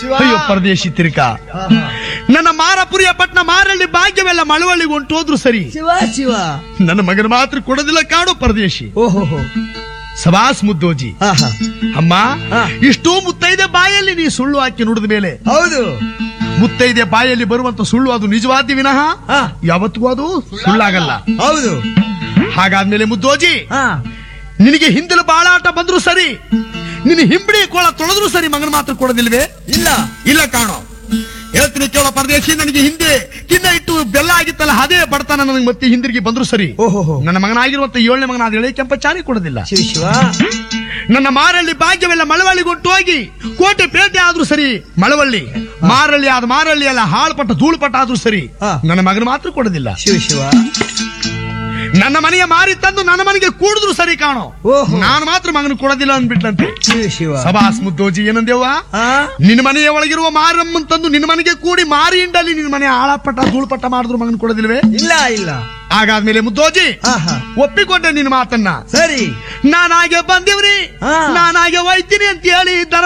ಶಿವ. ಅಯ್ಯೋ ಪರದೇಶಿ ತಿರುಕ ಆಹಾ. ನನ್ನ ಮಾರಪುರಿಯ ಪಟ್ನ ಮಾರಳ್ಳಿ ಭಾಗ್ಯವೆಲ್ಲ ಮಳವಳ್ಳಿಗೆ ಹೊಂಟೋದ್ರು ಸರಿ ಶಿವ ಶಿವ ನನ್ನ ಮಗನ ಮಾತ್ರ ಕೊಡೋದಿಲ್ಲ ಕಾಡು ಪರದೇಶಿ ಓಹೋ ಸವಾಸ್ ಮುದ್ದೋಜಿ ಆಹಾ ಅಮ್ಮ ಹಾ. ಇಷ್ಟೂ ಮುತ್ತೈದೆ ಬಾಯಲ್ಲಿ ನೀ ಸುಳ್ಳು ಹಾಕಿ ನುಡಿದ ಮೇಲೆ ಹೌದು ಮುತ್ತೈದೆ ಬಾಯಲ್ಲಿ ಬರುವಂತ ಸುಳ್ಳು ಅದು ನಿಜವಾದ ವಿನಃ ಹಾ. ಯಾವತ್ತಿಗೂ ಅದು ಸುಳ್ಳಾಗಲ್ಲ ಹೌದು ಹಾಗಾದ್ಮೇಲೆ ಮುದ್ದೋಜಿ ಹಾ ನಿನಗೆ ಹಿಂದಲು ಬಾಳಾಟ ಬಂದ್ರು ಸರಿ ನಿನ್ನ ಹಿಂಬಡಿ ಕೋಳ ತೊಳೆದ್ರು ಸರಿ ಮಗನ ಮಾತ್ರ ಕೊಡೋದಿಲ್ವೇ ಇಲ್ಲ ಇಲ್ಲ ಕಾಣೋ ಹೇಳ್ತೀನಿ ಕೇಳೋ ಪರದೇಶಿ ನನಗೆ ಹಿಂದೆ ಕಿನ್ನ ಇಟ್ಟು ಬೆಲ್ಲ ಆಗಿತ್ತಲ್ಲ ಅದೇ ಬಡತನ ನನಗೆ ಮತ್ತೆ ಹಿಂದಿರುಗಿ ಬಂದ್ರು ಸರಿ ಓಹೋ ನನ್ನ ಮಗನಾಗಿರುವಂತ ಏಳನೇ ಮಗನಾದ ಎಳೆ ಕೆಂಪ ಚಾರಿ ಕೊಡೋದಿಲ್ಲ ಶಿವ ಶಿವ ನನ್ನ ಮಾರಳ್ಳಿ ಭಾಗ್ಯವೆಲ್ಲ ಮಳವಳ್ಳಿಗೊಟ್ಟು ಹೋಗಿ ಕೋಟೆ ಪೇಟೆ ಆದ್ರೂ ಸರಿ ಮಳವಳ್ಳಿ ಮಾರಳ್ಳಿ ಆದ ಮಾರಳ್ಳಿ ಅಲ್ಲ ಹಾಳ್ಪಟ್ಟ ಧೂಳುಪಟ್ಟ ಆದ್ರೂ ಸರಿ ಹಾ. ನನ್ನ ಮಗನ ಮಾತ್ರ ಕೊಡೋದಿಲ್ಲ ಶಿವ ಶಿವ ನನ್ನ ಮನೆಯ ಮಾರಿ ತಂದು ನನ್ನ ಮನೆಗೆ ಕೂಡಿದ್ರು ಸರಿ ಕಾಣೋ ಓಹೋ. ನಾನು ಮಾತ್ರ ಮಗನ ಕೊಡೋದಿಲ್ಲ ಅಂದ್ಬಿಟ್ಲಂತೆ ಶಿವ ಶಿವ ಸಭಾಸ್ ಮುದ್ದೋಜಿ ಏನಂದೇವ ಹಾ ನಿನ್ನ ಮನೆಯ ಒಳಗಿರುವ ಮಾರಮ್ಮನ್ ತಂದು ನಿನ್ನ ಮನೆಗೆ ಕೂಡಿ ಮಾರಿ ಇಂಡಲ್ಲಿ ನಿನ್ನ ಮನೆ ಆಳಪಟ್ಟ ಧೂಳುಪಟ್ಟ ಮಾಡಿದ್ರು ಮಗನ ಕೊಡೋದಿಲ್ವೇ ಇಲ್ಲ ಇಲ್ಲ ಹಾಗಾದ್ಮೇಲೆ ಮುದ್ದೋಜಿ ಆಹಾ ಒಪ್ಪಿಕೊಂಡೆ ನಿನ್ನ ಮಾತನ್ನ ಸರಿ ನಾನಾಗೆ ಬಂದಿವ್ರಿ ಹಾ. ನಾನಾಗೆ ಒಯ್ತೀನಿ ಅಂತ ಹೇಳಿ ದರ